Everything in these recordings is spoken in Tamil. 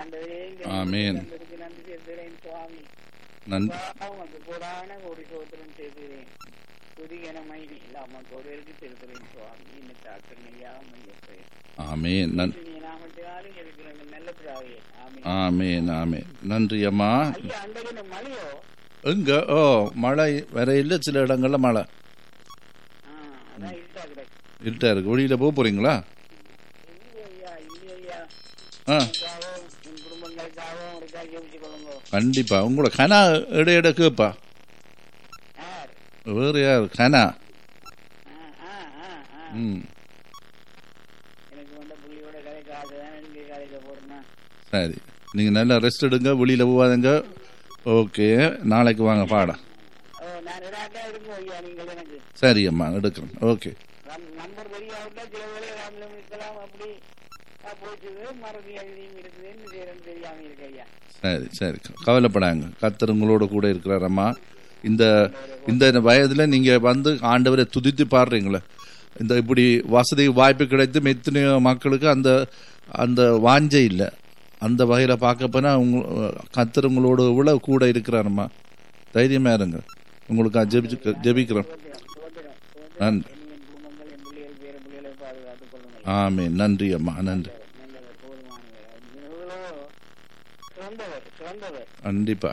ஆண்டவரே இந்த ஆமென். நண்பருக்கு நன்றி செலுத்துகிறேன் சுவாமி நன் உமக்கு கூடான கோடி சோத்திரம் செய்கிறேன் துதிகன மைதி இல்லாம கோடிகளுக்கு செலுத்துகிறேன் சுவாமி என்ன தாக்கணையா மையப்பேன் ஆமேன் நன் நாமத்தினாலும் இருக்கிறேன் நல்ல பிராவே ஆமென் ஆமேன் ஆமேன் நன்றி அம்மா ஐயா அன்றைக்கு இந்த மழையோ எங்க ஓ மழை வேற இல்லை சில இடங்கள்ல மழை ஆ, அதான் இருட்டா கிடக்கு இருட்டா இருக்கு வெளியில போக போறீங்களா இல்லையா இல்லையா ஆ உங்களுக்காகவும் உன் குடும்பங்களுக்காகவும் உங்களுக்காக ஜெபிச்சு கொள்ளுங்க கண்டிப்பா உங்களோட கனா எட எட கேப்பா யார் வேற யார் கனா ஆ, ஆ, ஆ, ஆ. ம் எனக்கு வந்த புள்ளியோட கதைக்கு அதுதான் இங்கே கதைக்க போறேன்னா சரி நீங்க நல்லா ரெஸ்ட் எடுங்க வெளியில போகாதங்க ஓகே நாளைக்கு வாங்க பாடம் ஓ நான் இடாட்டா இருக்கும் ஐயா நீங்கள் எனக்கு சரி அம்மா எடுக்கிறேன் ஓகே நம்- நம்பர் தெரியாவிட்டா சில வேலை ராமலம் இருக்கலாம் அப்படி ஆ, போச்சுது மறதி எழுதியும் இருக்குது என்ன செய்யறேன்னு தெரியாம இருக்கு ஐயா சரி சரி கவலைப்படாங்க கத்தர் உங்களோட கூட இருக்கிறார் அம்மா இந்த இந்த வயதுல நீங்க வந்து ஆண்டவரை துதித்து பாடுறீங்களே இந்த இப்படி வசதி வாய்ப்பு கிடைத்தும் எத்தனையோ மக்களுக்கு அந்த அந்த வாஞ்சை இல்லை அந்த வகையில பார்க்க போனா உங்க கத்தர் உங்களோட இவ்வளவு கூட இருக்கிறாரம்மா தைரியமா இருங்க உங்களுக்கு ஜெபிச்சு ஜெபிக்கிறோம் சோதரம் சோதரம் நன்றி என் குடும்பங்கள் என் பிள்ளைகள் பேர பிள்ளைகளை பாதுகாத்துக் கொள்ளுங்கள் ஆமே நன்றி அம்மா நன்றி நல்லவர் போதுமானவர் எவ்வளோ சிறந்தவர் சிறந்தவர் கண்டிப்பா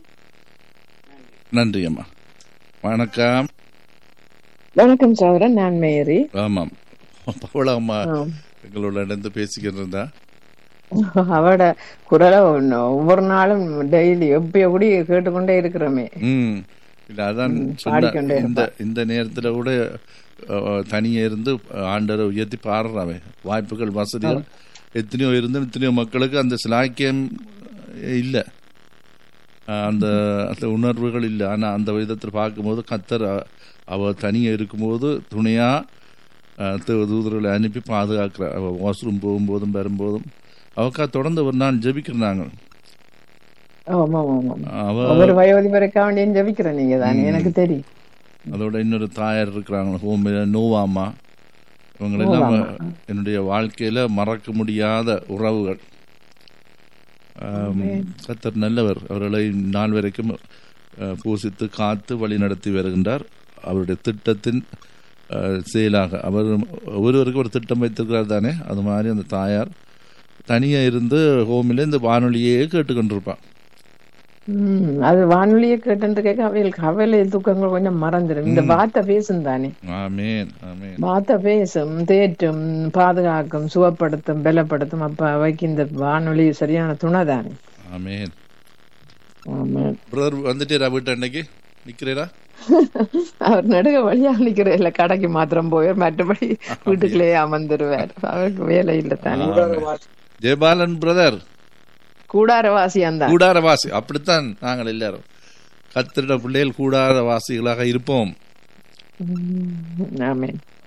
நன்றி நன்றி அம்மா வணக்கம் வணக்கம் சௌரன் நான் மேரி ஆமாம் பவள அம்மா ஆம். எங்களோட இணைந்து பேசிக்கிட்டு இருந்தா அவட குரலை ஒண்ணு- ஒவ்வொரு நாளும் டெய்லி எப்பயோ கூட கேட்டுக்கொண்டே இருக்கிறோமே ம் இல்ல அதான் சொன்ன பாடிக்கொண்டே இந்த இந்த நேரத்துல கூட அஹ், தனியே இருந்து ஆண்டரை உயர்த்தி பாடுறாவே வாய்ப்புகள் வசதிகள் எத்தனையோ இருந்து எத்தனையோ மக்களுக்கு அந்த சிலாக்கியம் இல்லை அந்த அந்த உணர்வுகள் இல்லை ஆனா அந்த விதத்தில் பார்க்கும்போது கத்தர் அ- அவ தனியே இருக்கும்போது துணையா அஹ், தூ- தூதர்களை அனுப்பி பாதுகாக்கிறார் அவ வாஷ்ரூம் போகும்போதும் வரும்போதும் அவக்கா தொடர்ந்து ஒரு நாள் ஜெபிக்கிறாங்க ஆமா ஆமா அவ ஒவ்வொரு வயோதிபருக்கா வேண்டியும் ஜபிக்கிற நீங்க தானே எனக்கு தெரியும் அதோட இன்னொரு தாயார் இருக்கிறாங்க ஹோமில நோவாமா இவங்களெல்லாம் என்னுடைய வாழ்க்கையில மறக்க முடியாத உறவுகள் ஆம், கர்த்தர் நல்லவர் அவர்களை நாள் வரைக்கும் அஹ், பூசித்து காத்து வழி நடத்தி வருகின்றார் அவருடைய திட்டத்தின் அஹ், செயலாக அவர் ஒருவருக்கு ஒரு திட்டம் வைத்திருக்கிறார் தானே அது மாதிரி அந்த தாயார் தனியா இருந்து ஹோமில இந்த வானொலியே கேட்டுக்கொண்டிருப்பான் உம் அது வானொலியை கேட்டு கேட்க அவைகளுக்கு கவலை துக்கங்கள் கொஞ்சம் மறந்துடும் இந்த வார்த்தை பேசும் தானே ஆமேன் ஆமேன் வார்த்தை பேசும் தேற்றும் பாதுகாக்கும் சுகப்படுத்தும் பலப்படுத்தும் அப்ப அவைக்கு இந்த வானொலி சரியான துணை தானே ஆமேன் ஆமா பிரதர் வந்துட்டீரா வீட்டு அன்னைக்கு நிக்கிறீரா அவர் நடுக வழியா நிக்கிற இல்ல கடைக்கு மாத்திரம் போய் மற்றபடி வீட்டுக்குள்ளேயே அமர்ந்துருவார் அவருக்கு வேலை இல்ல தானே ஜெயபாலன் பிரதர் கூடாரவாசியம் தான் கூடாரவாசி அப்படித்தான் நாங்கள் எல்லாரும் கத்திரிட பிள்ளைகள் கூடாரவாசிகளாக இருப்போம் ஆமென்